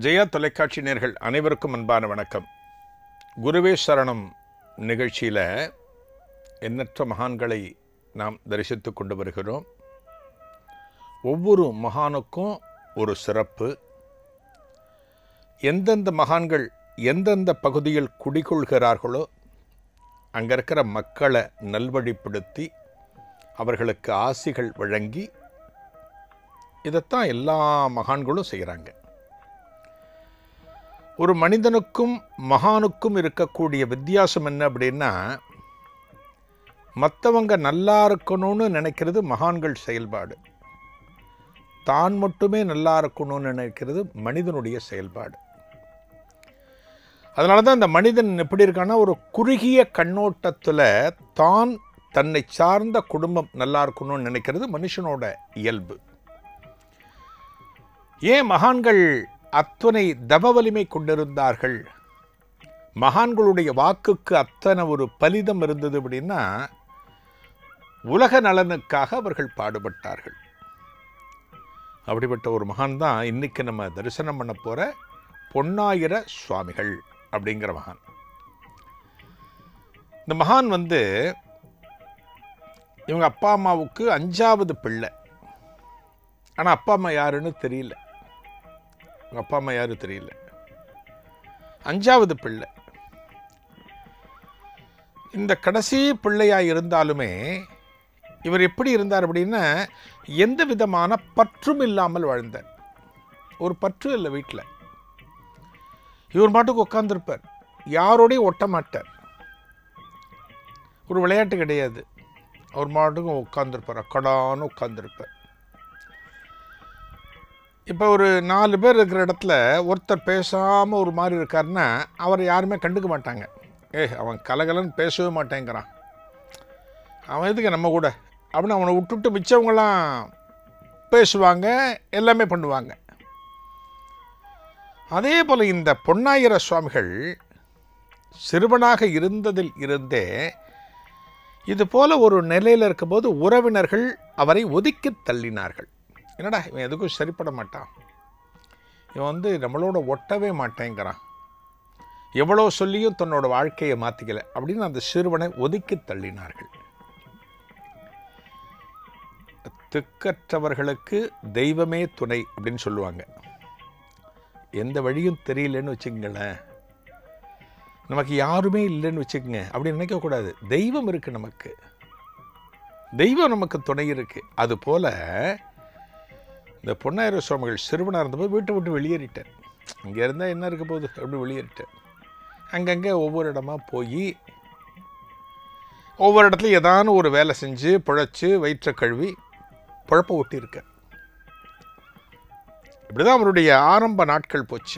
ஜெயா தொலைக்காட்சி நேர்கள் அனைவருக்கும் அன்பான வணக்கம் குருவே சரணம் நிகழ்ச்சியில் எண்ணற்ற மகான்களை நாம் தரிசித்து கொண்டு வருகிறோம் ஒவ்வொரு மகானுக்கும் ஒரு சிறப்பு எந்தெந்த மகான்கள் எந்தெந்த பகுதியில் குடிகொள்கிறார்களோ அங்கே இருக்கிற மக்களை நல்வழிப்படுத்தி அவர்களுக்கு ஆசிகள் வழங்கி இதைத்தான் எல்லா மகான்களும் செய்கிறாங்க ஒரு மனிதனுக்கும் மகானுக்கும் இருக்கக்கூடிய வித்தியாசம் என்ன அப்படின்னா மற்றவங்க நல்லா இருக்கணும்னு நினைக்கிறது மகான்கள் செயல்பாடு தான் மட்டுமே நல்லா இருக்கணும்னு நினைக்கிறது மனிதனுடைய செயல்பாடு அதனால தான் இந்த மனிதன் எப்படி இருக்கான்னா ஒரு குறுகிய கண்ணோட்டத்தில் தான் தன்னை சார்ந்த குடும்பம் நல்லா இருக்கணும்னு நினைக்கிறது மனுஷனோட இயல்பு ஏன் மகான்கள் அத்தனை தவ வலிமை கொண்டிருந்தார்கள் மகான்களுடைய வாக்குக்கு அத்தனை ஒரு பலிதம் இருந்தது அப்படின்னா உலக நலனுக்காக அவர்கள் பாடுபட்டார்கள் அப்படிப்பட்ட ஒரு மகான் தான் இன்னைக்கு நம்ம தரிசனம் பண்ண போற பொன்னாயிர சுவாமிகள் அப்படிங்கிற மகான் இந்த மகான் வந்து இவங்க அப்பா அம்மாவுக்கு அஞ்சாவது பிள்ளை ஆனால் அப்பா அம்மா யாருன்னு தெரியல அவங்க அப்பா அம்மா யாரும் தெரியல அஞ்சாவது பிள்ளை இந்த கடைசி பிள்ளையா இருந்தாலுமே இவர் எப்படி இருந்தார் அப்படின்னா எந்த விதமான பற்றும் இல்லாமல் வாழ்ந்தார் ஒரு பற்று இல்லை வீட்டில் இவர் பாட்டுக்கு உட்காந்துருப்பார் யாரோடையும் ஒட்ட மாட்டார் ஒரு விளையாட்டு கிடையாது அவர் மாட்டுக்கும் உட்காந்துருப்பார் அக்கடான்னு உட்காந்துருப்பார் இப்போ ஒரு நாலு பேர் இருக்கிற இடத்துல ஒருத்தர் பேசாமல் ஒரு மாதிரி இருக்காருன்னா அவரை யாருமே கண்டுக்க மாட்டாங்க ஏ அவன் கலகலன்னு பேசவே மாட்டேங்கிறான் அவன் எதுக்கு நம்ம கூட அப்படின்னு அவனை விட்டுவிட்டு மிச்சவங்களாம் பேசுவாங்க எல்லாமே பண்ணுவாங்க அதே போல் இந்த பொன்னாயிர சுவாமிகள் சிறுவனாக இருந்ததில் இருந்தே இது போல ஒரு நிலையில் இருக்கும்போது உறவினர்கள் அவரை ஒதுக்கி தள்ளினார்கள் என்னடா இவன் எதுக்கும் சரிப்பட மாட்டான் இவன் வந்து நம்மளோட ஒட்டவே மாட்டேங்கிறான் எவ்வளோ சொல்லியும் தன்னோட வாழ்க்கையை மாற்றிக்கல அப்படின்னு அந்த சிறுவனை ஒதுக்கி தள்ளினார்கள் திக்கற்றவர்களுக்கு தெய்வமே துணை அப்படின்னு சொல்லுவாங்க எந்த வழியும் தெரியலன்னு வச்சுக்கங்களேன் நமக்கு யாருமே இல்லைன்னு வச்சுக்கோங்க அப்படி நினைக்கக்கூடாது தெய்வம் இருக்குது நமக்கு தெய்வம் நமக்கு துணை இருக்குது அது போல் இந்த பொன்னாயிர சுவாமிகள் சிறுவனாக இருந்தபோது வீட்டை விட்டு வெளியேறிட்டார் இங்கே இருந்தால் என்ன இருக்க போகுது அப்படி வெளியேறிட்டார் அங்கங்கே ஒவ்வொரு இடமா போய் ஒவ்வொரு இடத்துலையும் ஏதான ஒரு வேலை செஞ்சு பிழைச்சி வயிற்றை கழுவி குழப்ப ஒட்டியிருக்க இப்படிதான் அவருடைய ஆரம்ப நாட்கள் போச்சு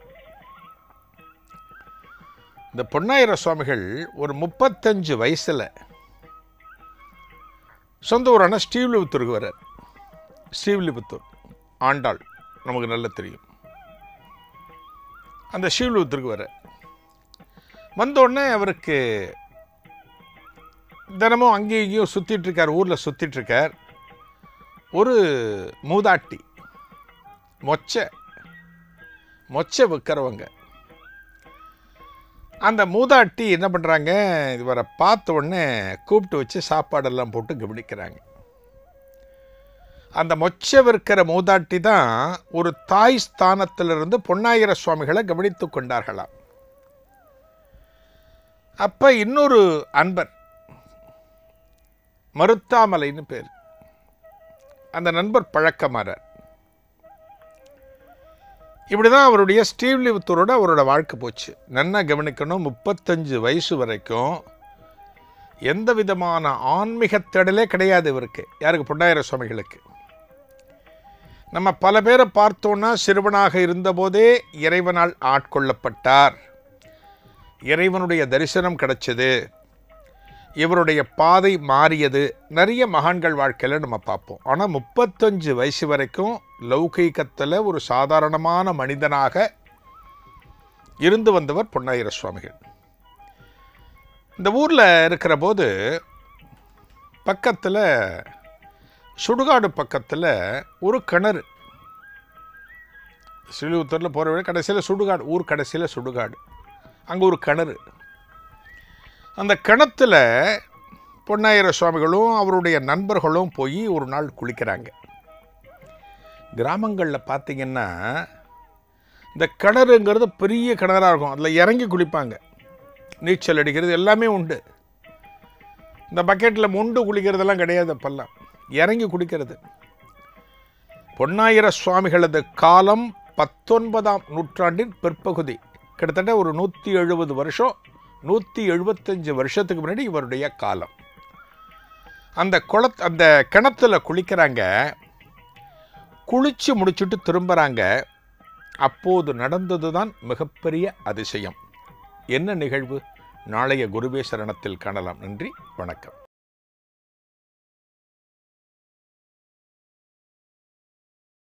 இந்த பொன்னாயிர சுவாமிகள் ஒரு முப்பத்தஞ்சு வயசில் சொந்த ஊரான ஸ்ரீவில்லிபுத்தூருக்கு வர்றார் ஸ்ரீவில்லிபுத்தூர் ஆண்டாள் நமக்கு நல்லா தெரியும் அந்த ஸ்ரீவில்லிபுத்தூருக்கு வர வந்தோடனே அவருக்கு தினமும் அங்கேயும் இங்கேயும் சுற்றிட்டு இருக்கார் ஊரில் சுற்றிட்டு இருக்கார் ஒரு மூதாட்டி மொச்சை மொச்சை விற்கிறவங்க அந்த மூதாட்டி என்ன பண்ணுறாங்க இவரை பார்த்த உடனே கூப்பிட்டு வச்சு சாப்பாடெல்லாம் போட்டு கவனிக்கிறாங்க அந்த மொச்சை விற்கிற மூதாட்டி தான் ஒரு தாய் ஸ்தானத்திலிருந்து பொன்னாயிர சுவாமிகளை கவனித்து கொண்டார்களாம் அப்ப இன்னொரு அன்பர் மருத்தாமலைன்னு பேர் அந்த நண்பர் பழக்கமாறார் இப்படிதான் அவருடைய ஸ்ரீவில்லிபுத்தூரோட அவரோட வாழ்க்கை போச்சு நன்னா கவனிக்கணும் முப்பத்தஞ்சு வயசு வரைக்கும் எந்த விதமான ஆன்மீக தேடலே கிடையாது இவருக்கு யாருக்கு பொன்னாயிர சுவாமிகளுக்கு நம்ம பல பேரை பார்த்தோன்னா சிறுவனாக இருந்தபோதே இறைவனால் ஆட்கொள்ளப்பட்டார் இறைவனுடைய தரிசனம் கிடைச்சது இவருடைய பாதை மாறியது நிறைய மகான்கள் வாழ்க்கையில் நம்ம பார்ப்போம் ஆனால் முப்பத்தஞ்சு வயசு வரைக்கும் லௌகீகத்தில் ஒரு சாதாரணமான மனிதனாக இருந்து வந்தவர் பொன்னாயிர சுவாமிகள் இந்த ஊரில் இருக்கிற போது பக்கத்தில் சுடுகாடு பக்கத்தில் ஒரு கிணறு ஸ்ரீவில்லிபுத்தூரில் போகிற வழி கடைசியில் சுடுகாடு ஊர் கடைசியில் சுடுகாடு அங்கே ஒரு கிணறு அந்த கிணத்துல பொன்னாயிர சுவாமிகளும் அவருடைய நண்பர்களும் போய் ஒரு நாள் குளிக்கிறாங்க கிராமங்களில் பார்த்தீங்கன்னா இந்த கிணறுங்கிறது பெரிய கிணறாக இருக்கும் அதில் இறங்கி குளிப்பாங்க நீச்சல் அடிக்கிறது எல்லாமே உண்டு இந்த பக்கெட்டில் மொண்டு குளிக்கிறதெல்லாம் கிடையாது அப்பெல்லாம் இறங்கி குளிக்கிறது பொன்னாயிர சுவாமிகளது காலம் பத்தொன்பதாம் நூற்றாண்டின் பிற்பகுதி கிட்டத்தட்ட ஒரு நூற்றி எழுபது வருஷம் நூற்றி எழுபத்தஞ்சு வருஷத்துக்கு முன்னாடி இவருடைய காலம் அந்த குளத் அந்த கிணத்துல குளிக்கிறாங்க குளிச்சு முடிச்சுட்டு திரும்புகிறாங்க அப்போது நடந்தது தான் மிகப்பெரிய அதிசயம் என்ன நிகழ்வு நாளைய குருவே சரணத்தில் காணலாம் நன்றி வணக்கம்